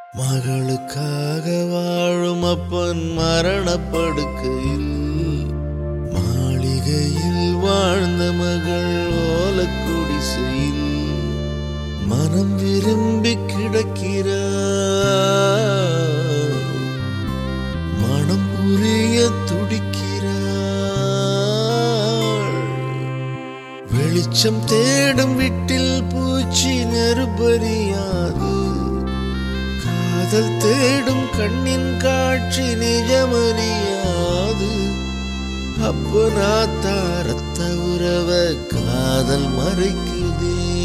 மகளுக்காக வாழும் அப்பன் மரணப்படுக்கையில் மாளிகையில் வாழ்ந்த மகள் ஓலக்குடிசையில் மனம் விரும்பி கிடக்கிறார் மனம் புரிய துடிக்கிறாள் வெளிச்சம் தேடும் வீட்டில் பூச்சி நெருப்பறியாது காதல் தேடும் கண்ணின் காட்சி நிஜமறியாது அப்ப நான் தாரத்த உறவ காதல் மறைக்குதே